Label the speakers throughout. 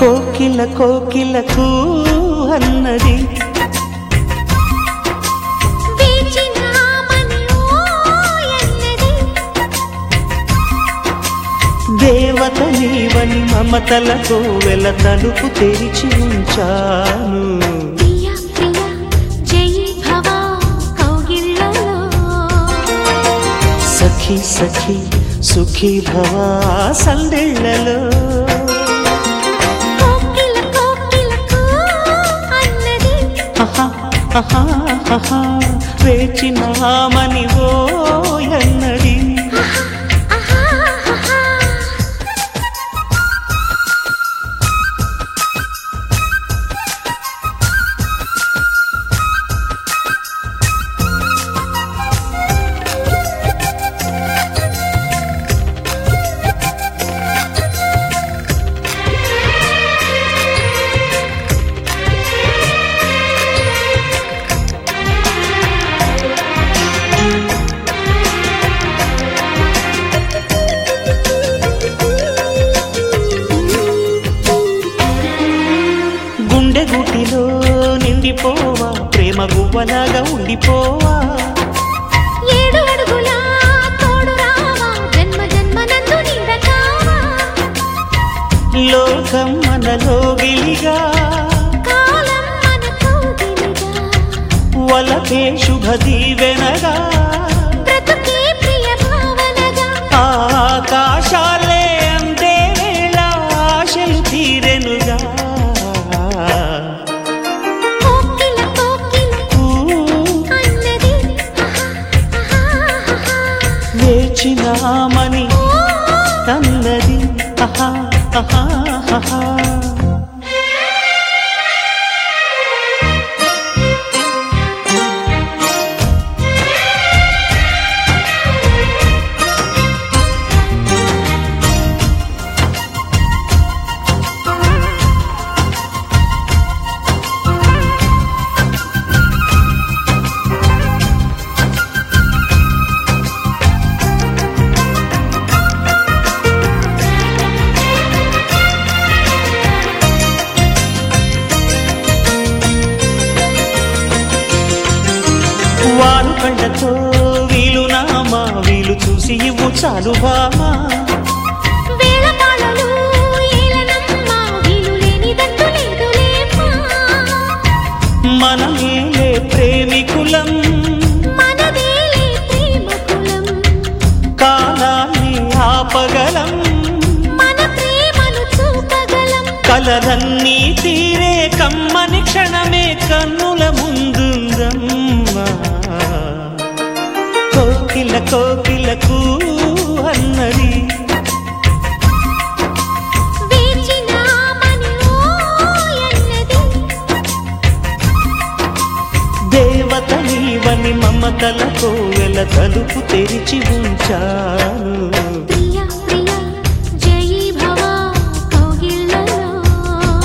Speaker 1: కోకిల కోకిలకు అన్నది
Speaker 2: వేచినామని ఓయన్నది
Speaker 1: దేవత నీవని మమతలతో వెల తలుపు తెరిచి ఉంచాను
Speaker 2: ప్రియ ప్రియ జై భవ కౌగిళ్ళలో
Speaker 1: సఖి సఖి సుఖీ భవా సందెళ్ళలో
Speaker 2: కోకిల కోకిలకు అన్నది
Speaker 1: ఆహా, ఆహా, ఆహా, వేచినామని ఓ అన్నది
Speaker 2: ఆహా ఆహా
Speaker 1: గుండె గుటిలో నిండిపోవా ప్రేమ గువ్వలాగా ఉండిపోవా
Speaker 2: ఏడు అడుగుల తోడు రావా జన్మ జన్మ నందు నీడకావా
Speaker 1: లోకం మనలో గిలిగా
Speaker 2: కాలం మనకు దివిగా
Speaker 1: వలకే శుభ దీవెనగా
Speaker 2: బ్రతుకే ప్రియ భావనగా
Speaker 1: ఆకాశాలే అందే వేళ ఆశలు తీరెనుగా
Speaker 2: కోకిల కోకిల
Speaker 1: ఊ,
Speaker 2: అన్నది ఆహా ఆహా
Speaker 1: వేచినామని అన్నది ఆహా, ఆహా, ఆహా. వారు కండతో వీలు నామా వీలు చూసి ఇవ్వు చాలు బామా
Speaker 2: వేళ పాలలు ఏలనమ్మ వీలు లేనిదంటూ లేదులేమ్మా
Speaker 1: మనమేలే ప్రేమికులం
Speaker 2: మనదేలే ప్రేమ కులం
Speaker 1: కాలాన్ని ఆపగలం
Speaker 2: మన ప్రేమను చూపగలం
Speaker 1: కలలన్నీ తీరే కమ్మని క్షణమే కన్నుల ముందుందమ్మా కోకిల కోకిలకు అన్నది
Speaker 2: వేచినామని ఓయన్నది
Speaker 1: దేవత నీవని మమతలతో వెల తలుపు తెరిచి ఉంచాను
Speaker 2: ప్రియ ప్రియ జై భవ కౌగిళ్ళలో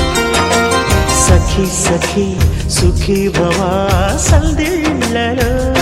Speaker 1: సఖి సఖి సుఖీ భవా సందిళ్ళలో